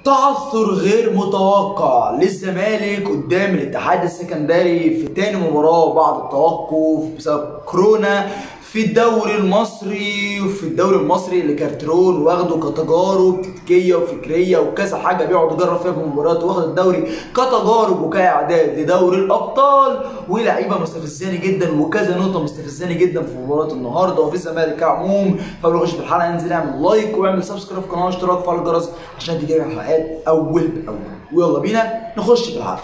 تعثر غير متوقع للزمالك قدام الاتحاد السكندري في تاني مباراة بعد التوقف بسبب كورونا في الدوري المصري وفي الدوري المصري اللي كارترون واخده كتجارب تكتيكيه وفكريه وكذا حاجه بيقعد يجرب فيها في المباريات واخد الدوري كتجارب وكاعداد لدوري الابطال ولعيبه مستفزاني جدا وكذا نقطه مستفزاني جدا في مباراه النهارده وفي الزمالك كعموم فقبل ما نخش في الحلقه انزل اعمل لايك واعمل سبسكرايب في القناه واشتراك وفعل الجرس عشان تجيلك الحلقات اول باول ويلا بينا نخش في الحلقه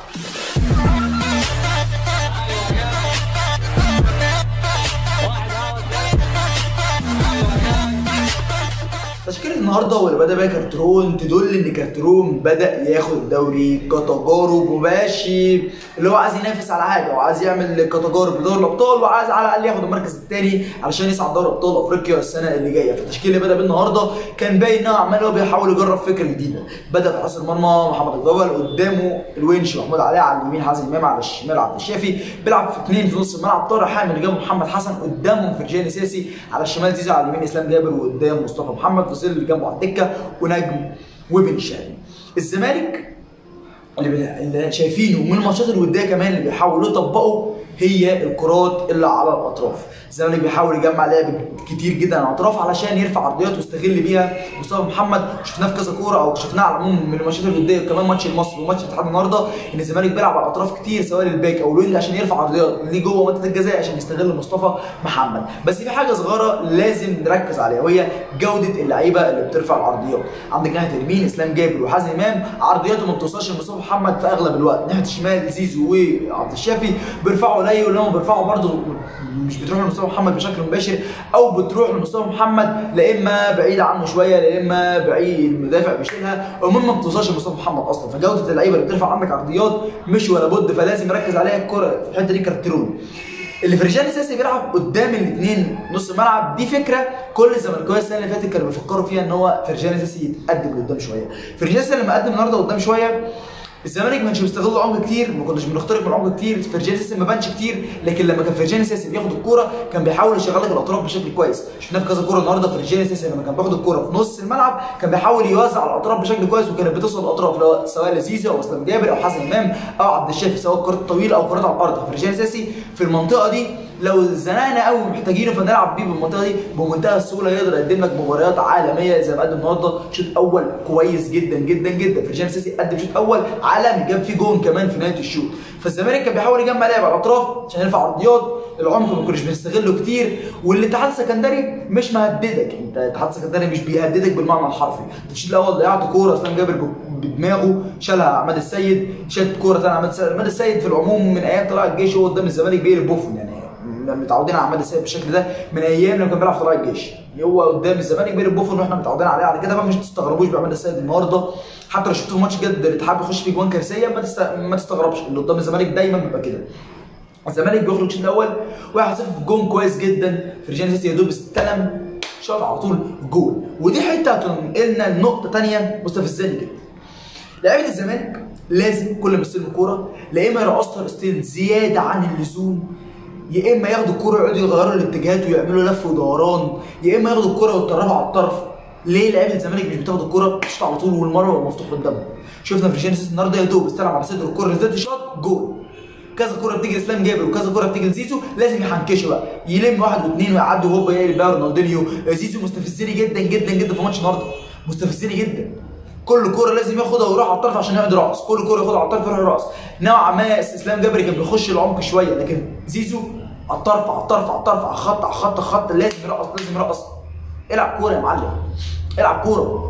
تشكيلة النهارده واللي بدا بيها كارترون تدل ان كارترون بدا ياخد الدوري كتجارب وماشي اللي هو عايز ينافس على حاجه وعايز يعمل كتجارب لدوري الابطال وعايز على الاقل ياخد المركز الثاني علشان يصعد دوري ابطال افريقيا السنه اللي جايه فالتشكيل اللي بدا بيه النهارده كان باين انه عمال هو بيحاول يجرب فكره جديده بدا في حراس المرمى محمد الجبل قدامه الونش محمود علي على اليمين حازم امام على الشمال عبد الشافي بيلعب في اثنين في نص الملعب طارق حامد جنب محمد حسن قدامهم فرجاني ساسي على الشمال زيزو على اليمين اسلام جابر وقدام مصطفى محمد فصيل اللي جنبه على الدكه ونجم وبن شرقي الزمالك اللي, بي... اللي شايفينه من الماتشات الوديه كمان اللي بيحاولوا يطبقوا هي الكرات اللي على الاطراف الزمالك بيحاول يجمع لعب كتير جدا على الاطراف علشان يرفع عرضيات ويستغل بيها مصطفى محمد شفناه في كذا كوره او شفناه على العموم من الماتشات الوديه وكمان ماتش المصري وماتش الاتحاد النهارده ان الزمالك بيلعب على الاطراف كتير سواء للباك او الوينج عشان يرفع عرضيات ليه جوه منطقه الجزاء عشان يستغل مصطفى محمد بس في حاجه صغيره لازم نركز عليها وهي جوده اللعيبه اللي بترفع العرضيات عندك ناحيه اليمين اسلام جابر وحازم امام عرضياته ما بتوصلش لمصطفى محمد في اغلب الوقت ناحيه الشمال زيزو وعبد الشافي بيرفعوا قليل ولما بيرفعوا برضه مش بتروح لمصطفى محمد بشكل مباشر او بتروح لمصطفى محمد لا اما بعيد عنه شويه لا اما بعيد المدافع بيشيلها المهم ما بتوصلش لمصطفى محمد اصلا فجوده اللعيبه اللي بترفع عندك عرضيات مش ولا بد فلازم نركز عليها الكره في الحته دي كارترون اللي فرجاني ساسي بيلعب قدام الاثنين نص الملعب دي فكره كل الزملكاويه السنه اللي فاتت كانوا بيفكروا فيها ان هو فرجاني ساسي يتقدم لقدام شويه فرجاني ساسي لما قدم النهارده قدام شويه الزمالك ما كانش بيستغل العمق كتير ما كناش بنخترق من العمق كتير فرجاني ساسي ما بانش كتير لكن لما كان فرجاني ساسي بياخد الكوره كان بيحاول يشغل لك الاطراف بشكل كويس شفناه في كذا كوره النهارده فرجاني ساسي لما كان بياخد الكوره في نص الملعب كان بيحاول يوزع على الاطراف بشكل كويس وكانت بتوصل الاطراف سواء لزيزو او اسلام جابر او حسن امام او عبد الشافي سواء كرات طويله او كرات على الارض فرجاني ساسي في المنطقه دي لو زنقنا قوي محتاجينه فنلعب بيه بالمنطقه دي بمنتهى السهوله يقدر يقدم لك مباريات عالميه زي ما قدم النهارده شوط اول كويس جدا جدا جدا فرجاني ساسي قدم شوط اول عالمي جاب فيه جون كمان في نهايه الشوط فالزمالك كان بيحاول يجمع لعب على الاطراف عشان يرفع عرضيات العمق ما كناش بنستغله كتير والاتحاد السكندري مش مهددك انت الاتحاد السكندري مش بيهددك بالمعنى الحرفي الشوط الاول ضيعت كوره اسلام جابر بدماغه شالها عماد السيد شالت كوره ثانيه عماد السيد عماد السيد في العموم من ايام طلع الجيش هو قدام الزمالك بيقلب بوفون يعني متعودين على عماد السيد بالشكل ده من ايام لما كان بيلعب في طلائع الجيش هو قدام الزمالك بيقلب بوفون واحنا متعودين عليه على كده فمش تستغربوش بعماد السيد النهارده حتى لو شفتوا ماتش جد الاتحاد بيخش فيه جوان كارثيه ما, تست... ما تستغربش اللي قدام الزمالك دايما بيبقى كده الزمالك بيخرج الشوط الاول 1-0 في جون كويس جدا فرجاني سيسي يا دوب استلم شاط على طول جول ودي حته هتنقلنا لنقطه ثانيه مستفزاني جدا لعيبه الزمالك لازم كل ما يستلم الكوره لا اما يرقصها ستيل زياده عن اللزوم يا اما ياخدوا الكوره ويقعدوا يغيروا الاتجاهات ويعملوا لف ودوران يا اما ياخدوا الكوره ويطرفها على الطرف ليه لعيبه الزمالك مش بتاخد الكوره تشوط على طول والمره مفتوح قدامهم شفنا فرجاني سيسي النهارده يا دوب استلم على صدر الكوره نزلت شاط جول كذا كوره بتيجي لاسلام جابر وكذا كوره بتيجي لزيزو لازم يحنكشوا بقى يلم واحد واثنين ويعدوا هوبا يقلب بقى رونالدينيو زيزو مستفزني جدا جدا جدا في ماتش النهارده مستفزني جدا كل كوره لازم ياخدها ويروح على الطرف عشان يقعد راس كل كوره ياخدها على الطرف يروح راس نوعا ما اسلام جابر كان بيخش العمق شويه لكن زيزو على الطرف على الطرف على الطرف على الخط على الخط خط لازم يرقص لازم يرقص العب كوره يا معلم العب كوره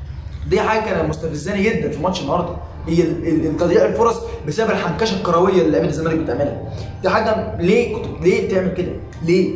دي حاجه كانت مستفزاني جدا في ماتش النهارده هي تضييع الفرص بسبب الحنكشه الكرويه اللي لعيبه الزمالك بتعملها دي حاجه ليه كنت ليه بتعمل كده ليه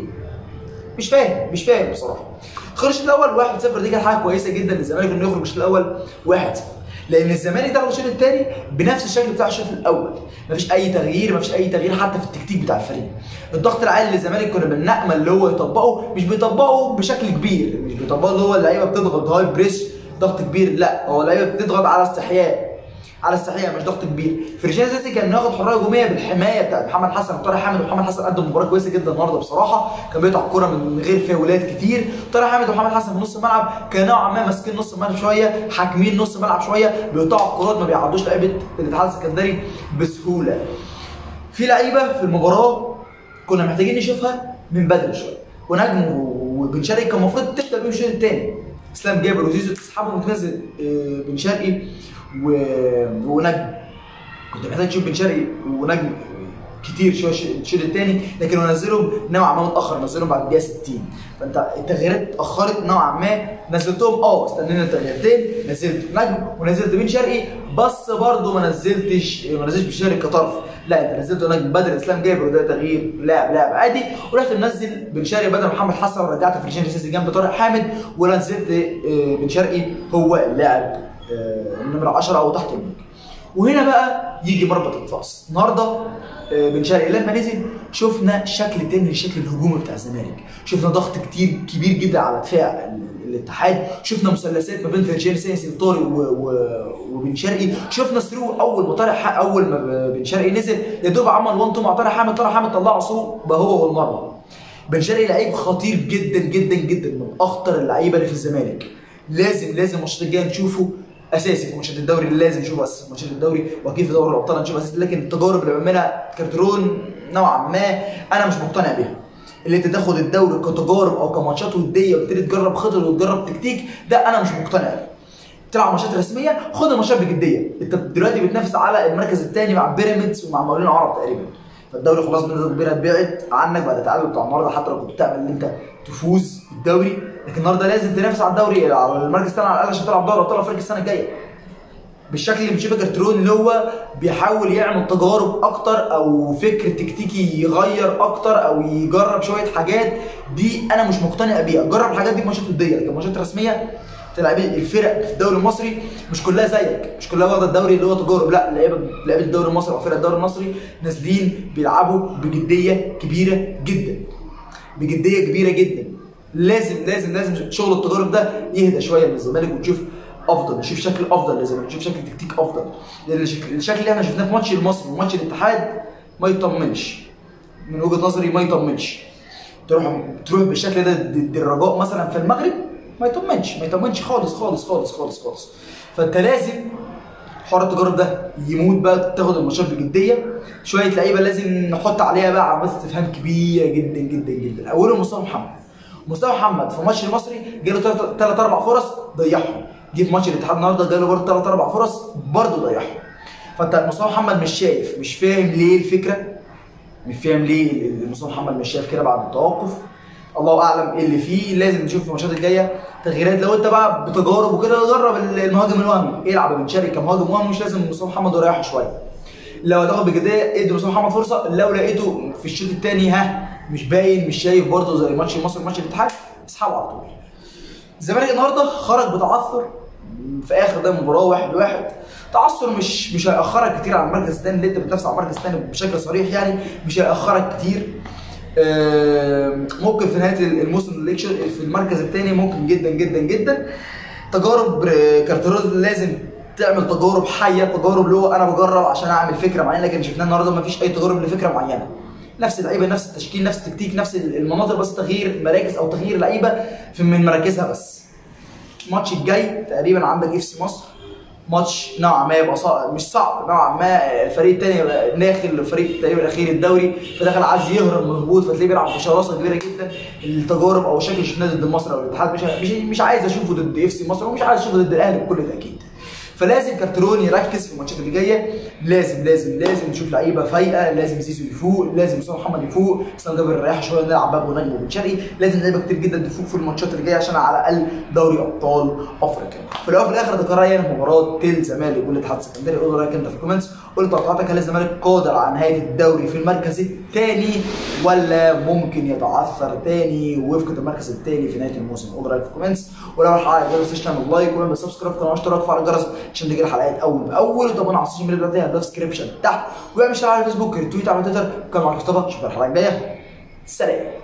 مش فاهم مش فاهم بصراحه خرج الشوط الاول 1-0 دي كانت حاجه كويسه جدا للزمالك انه يخرج الشوط الاول 1-0 لان الزمالك دخل الشوط الثاني بنفس الشكل بتاع الشوط الاول مفيش اي تغيير مفيش اي تغيير حتى في التكتيك بتاع الفريق الضغط العالي اللي الزمالك كنا بنأمل اللي هو يطبقه مش بيطبقه بشكل كبير مش بيطبقه اللي هو اللعيبه بتضغط هاي بريس ضغط كبير لا هو اللعيبه بتضغط على استحياء على الساحيه مش ضغط كبير فرجاني ساسي كان ياخد حريه هجوميه بالحمايه بتاعت محمد حسن وطارق حامد ومحمد حسن قدم مباراه كويسه جدا النهارده بصراحه كان بيقطع الكوره من غير فاولات كتير طارق حامد ومحمد حسن في نص الملعب كانوا نوعا ما ماسكين نص الملعب شويه حاكمين نص الملعب شويه بيقطعوا الكورات ما بيعدوش لعيبه الاتحاد السكندري بسهوله في لعيبه في المباراه كنا محتاجين نشوفها من بدري شويه ونجم وبن شرقي كان المفروض تبدا بيهم الشوط الثاني اسلام جابر وزيزو تسحبهم وتنزل آه، بن شرقي و- ونجم كنت محتاج تشوف بن شرقي ونجم كتير شويه الشوط الثاني لكن انزلهم نوعا ما متاخر نزلهم بعد الدقيقه 60 فانت التغييرات اتاخرت نوعا ما نزلتهم اه استنينا تغييرتين نزلت نجم ونزلت بن شرقي بس برضه ما نزلتش ما نزلتش بن شرقي كطرف لا انت نزلت نجم بدر اسلام جابر وده تغيير لاعب لاعب عادي ورحت منزل بن شرقي بدل محمد حسن ورجعت فرجاني سيسي جنب طارق حامد ونزلت آه، بن شرقي هو اللاعب آه، النمره 10 او تحت الموج وهنا بقى يجي مربط الفاس النهارده آه، بن شرقي لما نزل شفنا شكل تاني للشكل الهجومي بتاع الزمالك شفنا ضغط كتير كبير جدا على دفاع ال- الاتحاد شفنا مثلثات ما بين فرجاني سيسي وطارق و- و- وبن شرقي شفنا ثرو اول ما طارق ح- اول ما بن شرقي نزل يا دوب عمل 1 2 مع طارق حامد طارق حامد طلعه ثرو بقى هو والمرمى بن شرقي لعيب خطير جدا جدا جدا من اخطر اللعيبه اللي في الزمالك لازم لازم الماتشات الجايه نشوفه اساسي في ماتشات الدوري لازم نشوفه اساسي في ماتشات الدوري واكيد في دوري الابطال هنشوفه اساسي لكن التجارب اللي بيعملها كارترون نوعا ما انا مش مقتنع بيها اللي انت تاخد الدوري كتجارب او كماتشات وديه وتبتدي تجرب خطط وتجرب تكتيك ده انا مش مقتنع بيه تلعب ماتشات رسميه خد الماتشات بجديه انت دلوقتي بتنافس على المركز الثاني مع بيراميدز ومع مقاولين العرب تقريبا فالدوري خلاص بنسبه كبيره بعد عنك بعد التعادل بتاع النهارده حتى لو كنت بتعمل ان انت تفوز بالدوري لكن النهارده لازم تنافس على الدوري على المركز الثاني على الاقل عشان تلعب دوري ابطال افريقيا السنه الجايه بالشكل اللي بنشوفه كارترون اللي هو بيحاول يعمل تجارب اكتر او فكر تكتيكي يغير اكتر او يجرب شويه حاجات دي انا مش مقتنع بيها جرب الحاجات دي في ماتشات وديه لكن ماتشات رسميه تلعب الفرق في الدوري المصري مش كلها زيك مش كلها واخده الدوري اللي هو تجارب لا لعيبه لعيبه الدوري المصري او فرق الدوري المصري نازلين بيلعبوا بجديه كبيره جدا بجديه كبيره جدا لازم لازم لازم شغل التجارب ده يهدى شويه من الزمالك ونشوف افضل نشوف شكل افضل للزمالك نشوف شكل تكتيك افضل لان الشكل الشكل اللي احنا شفناه في ماتش المصري وماتش الاتحاد ما يطمنش من وجهه نظري ما يطمنش تروح تروح بالشكل ده ضد الرجاء مثلا في المغرب ما يطمنش ما يطمنش خالص خالص خالص خالص خالص فانت لازم حوار التجارب ده يموت بقى تاخد الماتشات بجديه شويه لعيبه لازم نحط عليها بقى علامات استفهام كبيره جدا جدا جدا اولهم مصطفى محمد مصطفى محمد في ماتش المصري جاله ثلاث اربع فرص ضيعهم جه في ماتش الاتحاد النهارده جاله برضه ثلاث اربع فرص برضه ضيعهم فانت مصطفى محمد مش شايف مش فاهم ليه الفكره مش فاهم ليه مصطفى محمد مش شايف كده بعد التوقف الله اعلم ايه اللي فيه لازم نشوف في الماتشات الجايه تغييرات لو انت بقى بتجارب وكده جرب المهاجم الوهمي العب يا بن شرقي كمهاجم وهمي مش لازم مصطفى محمد يريحه شويه لو هتاخد بجديه ادي مصطفى محمد فرصه لو لقيته في الشوط الثاني ها مش باين مش شايف برضه زي ماتش مصر ماتش الاتحاد اسحبه على طول الزمالك النهارده خرج بتعثر في اخر ده مباراه واحد واحد تعثر مش مش هيأخرك كتير على المركز الثاني اللي انت بتنافس على المركز الثاني بشكل صريح يعني مش هيأخرك كتير آه، ممكن في نهايه الموسم الليكشر في المركز الثاني ممكن جدا جدا جدا تجارب كارتروز لازم تعمل تجارب حيه تجارب اللي هو انا بجرب عشان اعمل فكره معينه لكن شفناه النهارده ما فيش اي تجارب لفكره معينه نفس اللعيبه نفس التشكيل نفس التكتيك نفس المناطق بس تغيير مراكز او تغيير لعيبه في من مراكزها بس الماتش الجاي تقريبا عندك اف سي مصر ماتش نوعا ما يبقى صعب مش صعب نوعا ما الفريق الثاني داخل الفريق تقريبا الاخير الدوري فداخل عايز يهرب من الهبوط فتلاقيه بيلعب بشراسه كبيره جدا التجارب او الشكل اللي شفناه ضد مصر او الاتحاد مش مش مش عايز اشوفه ضد اف سي مصر ومش عايز اشوفه ضد الاهلي بكل تاكيد فلازم كارترون يركز في الماتشات اللي جايه لازم لازم لازم نشوف لعيبه فايقه لازم زيزو يفوق لازم مصطفى محمد يفوق اسلام جابر يريح شويه نلعب باب ونجم وبن شرقي لازم لعيبه كتير جدا تفوق في الماتشات اللي جايه عشان على الاقل دوري ابطال افريقيا في الاول وفي الاخر ده قرار يعني مباراه تيل زمالك والاتحاد السكندري قول رايك انت في الكومنتس قول توقعاتك هل الزمالك قادر على نهايه الدوري في المركز الثاني ولا ممكن يتعثر تاني ويفقد المركز الثاني في نهايه الموسم قول رايك في الكومنتس ولو الحلقه عجبتك ما تنساش تعمل لايك واعمل سبسكرايب في القناه واشتراك وفعل الجرس عشان تجي الحلقات اول باول طبعا على السوشيال ميديا بتاعتي هتلاقي في الديسكربشن تحت واعمل شير على الفيسبوك ريتويت على تويتر كان معاك مصطفى اشوفك الحلقه الجايه سلام